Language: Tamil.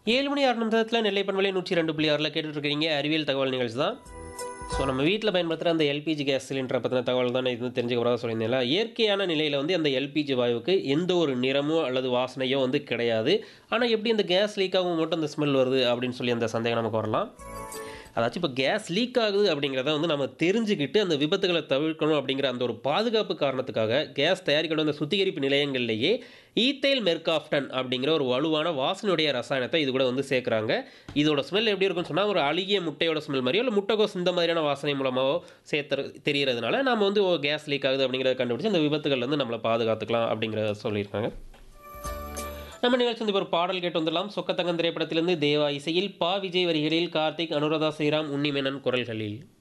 ஏழு மணி ஆறு நிமிஷத்தில் நெல்லை பண்பலை நூற்றி ரெண்டு புள்ளி ஆறில் கேட்டுட்டு இருக்கீங்க அறிவியல் தகவல் நிகழ்ச்சி தான் ஸோ நம்ம வீட்டில் பயன்படுத்துகிற அந்த எல்பிஜி கேஸ் சிலிண்டரை பற்றின தகவல் தான் இது தெரிஞ்சுக்க போகிறதா சொல்லியிருந்தேன்ல இயற்கையான நிலையில் வந்து அந்த எல்பிஜி வாயுவுக்கு எந்த ஒரு நிறமோ அல்லது வாசனையோ வந்து கிடையாது ஆனால் எப்படி இந்த கேஸ் லீக் ஆகும் மட்டும் அந்த ஸ்மெல் வருது அப்படின்னு சொல்லி அந்த சந்தேகம் நமக்கு வரலாம் அதாச்சும் இப்போ கேஸ் லீக் ஆகுது அப்படிங்கிறத வந்து நம்ம தெரிஞ்சுக்கிட்டு அந்த விபத்துகளை தவிர்க்கணும் அப்படிங்கிற அந்த ஒரு பாதுகாப்பு காரணத்துக்காக கேஸ் தயாரிக்கிற அந்த சுத்திகரிப்பு நிலையங்கள்லேயே ஈத்தைல் மெர்காஃப்டன் அப்படிங்கிற ஒரு வலுவான வாசனையுடைய ரசாயனத்தை இது கூட வந்து சேர்க்குறாங்க இதோட ஸ்மெல் எப்படி இருக்குன்னு சொன்னால் ஒரு அழுகிய முட்டையோட ஸ்மெல் மாதிரியோ இல்லை முட்டைகோஸ் இந்த மாதிரியான வாசனை மூலமாகவோ சேர்த்து தெரியறதுனால நம்ம வந்து ஓ கேஸ் லீக் ஆகுது அப்படிங்கிறத கண்டுபிடிச்சு அந்த விபத்துகள் வந்து நம்மளை பாதுகாத்துக்கலாம் அப்படிங்கிறத சொல்லியிருக்காங்க நம்ம நிகழ்ச்சி வந்து ஒரு பாடல் கேட்டு வந்துடலாம் சொக்கத்தங்கம் திரைப்படத்திலிருந்து தேவா இசையில் பா விஜய் வரிகளில் கார்த்திக் அனுராதா ஸ்ரீராம் உன்னிமேனன் குரல்களில்